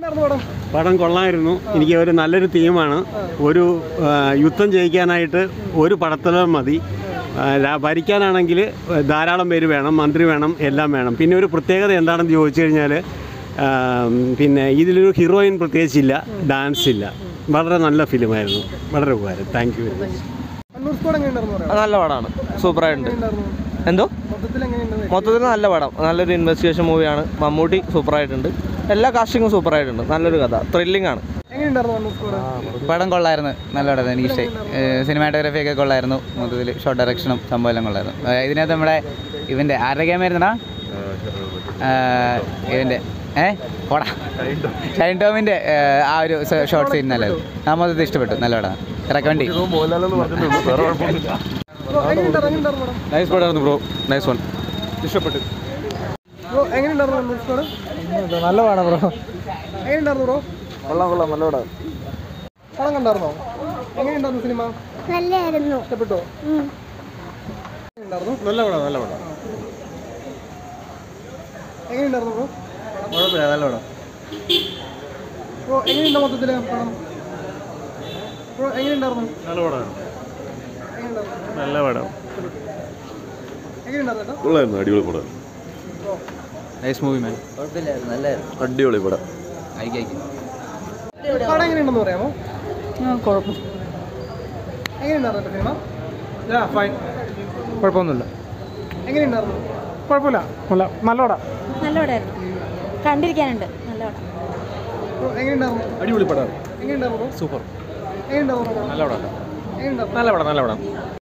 എന്തായിരുന്നു പടം പടം കൊള്ളായിരുന്നു എനിക്ക് ഒരു നല്ലൊരു തീമാണ് ഒരു ആ, യുദ്ധം ജയിക്കാനായിട്ട് ഒരു പടത്തലം മതി ആ, രാ- ഭരിക്കാനാണെങ്കിൽ ധാരാളം പേര് വേണം മന്ത്രി വേണം എല്ലാം വേണം പിന്നെ ഒരു പ്രത്യേകത എന്താണെന്ന് ചോദിച്ചു കഴിഞ്ഞാൽ ആ, പിന്നെ ഇതിലൊരു ഹീറോയിൻ പ്രത്യേകിച്ചില്ല ഡാൻസ് ഇല്ല വളരെ നല്ല ഫിലിമായിരുന്നു വളരെ ഉപകാരം thank you very much Kannur squad എങ്ങനെയുണ്ടായിരുന്നു പറയാം നല്ല പടമാണ് സൂപ്പറായിട്ടുണ്ട് എങ്ങനെയുണ്ടായിരുന്നു എന്തോ മൊത്തത്തിൽ എങ്ങനെയുണ്ട് മൊത്തത്തിൽ നല്ല പടം നല്ലൊരു ഇൻവെസ്റ്റിഗേഷൻ മൂവിയാണ് മമ്മൂട്ടി സൂപ്പറായിട്ടുണ്ട് എല്ലാ കാസ്റ്റിങ്ങും സൂപ്പറായിട്ടുണ്ട് നല്ലൊരു കഥ ത്രില്ലിംഗ് ആണ് എങ്ങനെയുണ്ടായിരുന്നു കണ്ണൂർ സ്കോഡ് പടം കൊള്ളായിരുന്നു നല്ല പടം എനിക്ക് ഇഷ്ടമായി സിനിമാറ്റോഗ്രഫി ഒക്കെ കൊള്ളായിരുന്നു മൊത്തത്തിൽ ഷോർട്ട് ഡയറക്ഷനും സംഭവം എല്ലാം കൊള്ളായിരുന്നു ഏ, ഇതിനകത്ത് നമ്മുടെ ഇവൻ്റെ ആരുടെ ക്യാമറ ഇവൻ്റെ ഏ പോടാ ഷൈൻ ടോമിൻ്റെ ഏ, ആ ഒരു ഷോർട്ട് സീൻ നല്ലത് ആ മൊത്തത്തിൽ ഇഷ്ടപ്പെട്ടു നല്ല പടം റെക്കമെൻഡ് ചെയ്യും ബ്രോ എങ്ങനെയുണ്ടായിരുന്നു എങ്ങനെയുണ്ടായിരുന്നു പടം നൈസ് പടമായിരുന്നു ബ്രോ നൈസ് വൺ ഇഷ്ടപ്പെട്ടു ബ്രോ എങ്ങനെയുണ്ടായിരുന്നു കണ്ണൂർ സ്കോഡ് നല്ല പടം ബ്രോ എങ്ങനെയുണ്ടായിരുന്നു ബ്രോ കൊള്ളാം കൊള്ളാം നല്ല പടം പടം കണ്ടായിരുന്നോ എങ്ങനെയുണ്ടായിരുന്നു സിനിമ നല്ലായിരുന്നു ഇഷ്ടപ്പെട്ടോ ഉം. എങ്ങനെയുണ്ടായിരുന്നു നല്ല പടം നല്ല പടം എങ്ങനെയുണ്ടായിരുന്നു ബ്രോ കുഴപ്പമില്ല നല്ല പടം ബ്രോ എങ്ങനെയുണ്ട് മൊത്തത്തിൽ പടം ബ്രോ എങ്ങനെയുണ്ടായിരുന്നു നല്ല പടമാണ് എങ്ങനെയുണ്ടായിരുന്നു നല്ല പടം എങ്ങനെയുണ്ടായിരുന്നു ചേട്ടാ കൊള്ളായിരുന്നു അടിപൊളി പടം നൈസ് മൂവി മാൻ അടിപൊളി പടം പടം എങ്ങനെയുണ്ടെന്ന് പറയാമോ കുഴപ്പം എങ്ങനെയുണ്ടായിരുന്നു സിനിമ ഫൈൻ കുഴപ്പമൊന്നുമില്ല എങ്ങനെയുണ്ടായിരുന്നു കുഴപ്പമില്ല കൊള്ളാം നല്ല പടം നല്ല പടമായിരുന്നു കണ്ടിരിക്കാനുണ്ട് നല്ല പടം ബ്രോ എങ്ങനെയുണ്ടായിരുന്നു അടിപൊളി പടം എങ്ങനെയുണ്ടായിരുന്നു സൂപ്പർ എങ്ങനെയുണ്ടായിരുന്നു നല്ല പടം എങ്ങനെയുണ്ടായിരുന്നു നല്ല പടം നല്ല പടം